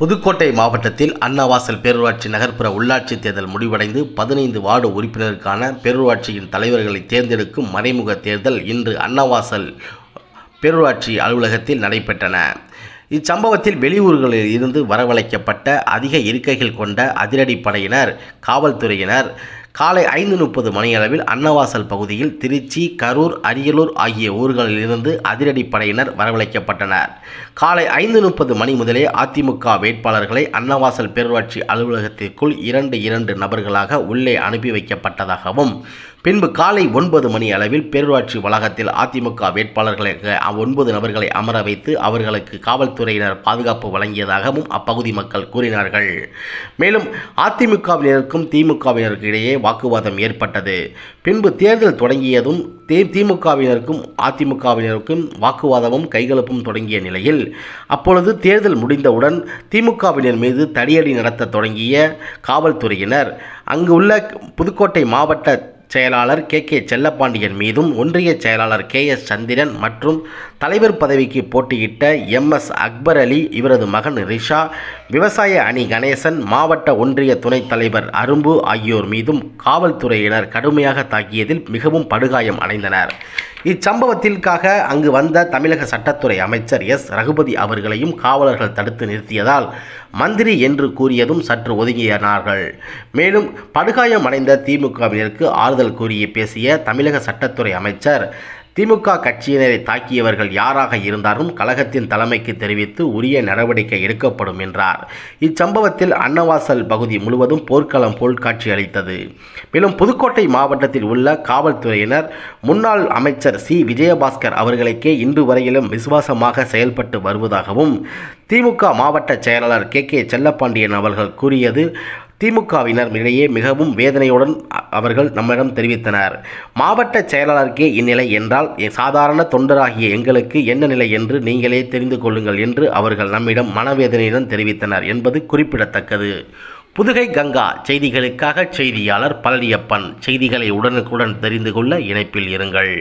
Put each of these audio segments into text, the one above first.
புதுக்கோட்டை மாவட்டத்தில் அன்னவாசல் பேரூராட்சி நகர்ப்புற உள்ளாட்சி தேர்தல் முடிவடைந்து பதினைந்து வார்டு உறுப்பினருக்கான பேரூராட்சியின் தலைவர்களை தேர்ந்தெடுக்கும் மறைமுக தேர்தல் இன்று அன்னவாசல் பேரூராட்சி அலுவலகத்தில் நடைபெற்றன இச்சம்பவத்தில் வெளியூர்களில் இருந்து வரவழைக்கப்பட்ட அதிக இருக்கைகள் கொண்ட அதிரடிப்படையினர் காவல்துறையினர் காலை ஐந்து முப்பது மணியளவில் அன்னவாசல் பகுதியில் திருச்சி கரூர் அரியலூர் ஆகிய ஊர்களில் இருந்து அதிரடிப்படையினர் வரவழைக்கப்பட்டனர் காலை ஐந்து முப்பது மணி முதலே அதிமுக வேட்பாளர்களை அன்னவாசல் பேரூராட்சி அலுவலகத்திற்குள் இரண்டு இரண்டு நபர்களாக உள்ளே அனுப்பி வைக்கப்பட்டதாகவும் பின்பு காலை ஒன்பது மணி அளவில் பேரூராட்சி வளாகத்தில் அதிமுக வேட்பாளர்களை ஒன்பது நபர்களை அமர வைத்து அவர்களுக்கு காவல்துறையினர் பாதுகாப்பு வழங்கியதாகவும் அப்பகுதி மக்கள் கூறினார்கள் மேலும் அதிமுகவினருக்கும் திமுகவினருக்கு இடையே வாக்குவாதம் ஏற்பட்டது பின்பு தேர்தல் தொடங்கியதும் தே திமுகவினருக்கும் அதிமுகவினருக்கும் வாக்குவாதமும் கைகலப்பும் தொடங்கிய நிலையில் அப்பொழுது தேர்தல் முடிந்தவுடன் திமுகவினர் மீது தடியடி நடத்த தொடங்கிய காவல்துறையினர் அங்கு உள்ள புதுக்கோட்டை மாவட்ட செயலாளர் கே கே செல்லப்பாண்டியன் மீதும் ஒன்றிய செயலாளர் கே எஸ் சந்திரன் மற்றும் தலைவர் பதவிக்கு போட்டியிட்ட எம் எஸ் அக்பர் அலி இவரது மகன் ரிஷா விவசாய அணி கணேசன் மாவட்ட ஒன்றிய துணைத் தலைவர் அரும்பு ஆகியோர் மீதும் காவல்துறையினர் கடுமையாக தாக்கியதில் மிகவும் படுகாயம் அடைந்தனர் இச்சம்பவத்திற்காக அங்கு வந்த தமிழக சட்டத்துறை அமைச்சர் எஸ் ரகுபதி அவர்களையும் காவலர்கள் தடுத்து நிறுத்தியதால் மந்திரி என்று கூறியதும் சற்று ஒதுங்கினார்கள் மேலும் படுகாயம் அடைந்த திமுகவினருக்கு ஆறுதல் கூறி பேசிய தமிழக சட்டத்துறை அமைச்சர் திமுக கட்சியினரை தாக்கியவர்கள் யாராக இருந்தாலும் கழகத்தின் தலைமைக்கு தெரிவித்து உரிய நடவடிக்கை எடுக்கப்படும் என்றார் இச்சம்பவத்தில் அன்னவாசல் பகுதி முழுவதும் போர்க்களம் போல் காட்சியளித்தது மேலும் புதுக்கோட்டை மாவட்டத்தில் உள்ள காவல்துறையினர் முன்னாள் அமைச்சர் சி விஜயபாஸ்கர் அவர்களுக்கே இன்று வரையிலும் விசுவாசமாக செயல்பட்டு வருவதாகவும் திமுக மாவட்ட செயலாளர் கே கே செல்லப்பாண்டியன் அவர்கள் கூறியது திமுகவினர் இடையே மிகவும் வேதனையுடன் அவர்கள் நம்மிடம் தெரிவித்தனர் மாவட்ட செயலாளருக்கே இந்நிலை என்றால் சாதாரண தொண்டராகிய எங்களுக்கு என்ன நிலை என்று நீங்களே தெரிந்து கொள்ளுங்கள் என்று அவர்கள் நம்மிடம் மனவேதனையுடன் தெரிவித்தனர் என்பது குறிப்பிடத்தக்கது புதுகை கங்கா செய்திகளுக்காக செய்தியாளர் பழனியப்பன் செய்திகளை உடனுக்குடன் தெரிந்து கொள்ள இணைப்பில் இருங்கள்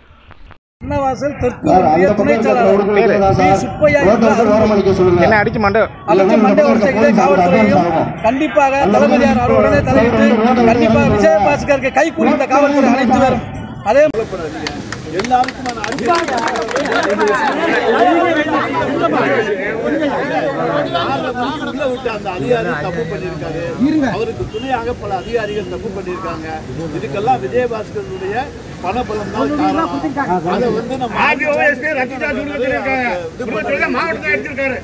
அன்னவாசல் தெற்கு சார், ஒன்றிய அந்த துணை பக்கம் செயலாளர் இருக்கிற உடுக்கை பி. சார். சுப்பையா ரோட்ல என்ற இருந்து ஓரம் அடிக்க சொல்லுங்க. என்ன அடிச்சு மண்டை அழைச்சு மண்டை உடைச்ச காவல்துறையும் கண்டிப்பாக தலைமையார் அவர்களுடனே தலையிட்டு கண்டிப்பாக விஜயபாஸ்கருக்கு கை குறித்த காவல்துறை அனைத்து வரும் அதே உள்ள விட்டு அந்த அதிகாரி தப்பு பண்ணியிருக்காரு அவருக்கு துணையாக பல அதிகாரிகள் தப்பு பண்ணியிருக்காங்க இதுக்கெல்லாம் விஜயபாஸ்கருடைய பணபலம் தான் காரணம் அதை வந்து நம்ம மாவட்டத்தில் எடுத்திருக்காரு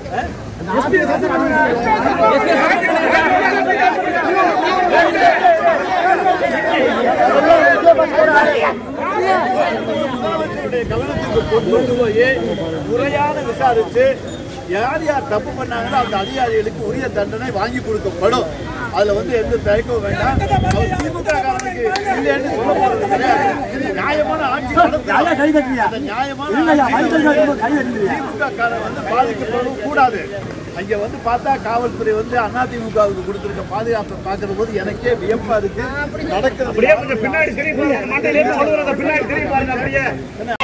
முதலமைச்சருடைய கவனத்துக்கு கொண்டு போய் முறையான விசாரிச்சு யார் யார் தப்பு பண்ணாங்களோ அந்த அதிகாரிகளுக்கு உரிய தண்டனை வாங்கி கொடுக்கப்படும் அதுல வந்து எந்த தயக்கமும் வேண்டாம் அவர் திமுக காரனுக்கு இல்லைன்னு சொல்ல போறது கிடையாது இது நியாயமான ஆட்சி நடத்தணும். அந்த நியாயமான ஆட்சியில வந்து திமுக காரன் வந்து பாதிக்கப்படவும் கூடாது அங்க வந்து பார்த்தா காவல்துறை வந்து அதிமுகவுக்கு கொடுத்திருக்க பாதுகாப்பை பார்க்கிற போது எனக்கே வியப்பா இருக்கு நடக்கிறது பின்னாடி திரும்பி மண்டையில இருந்து பின்னாடி திரும்பி பாருங்க அப்படியே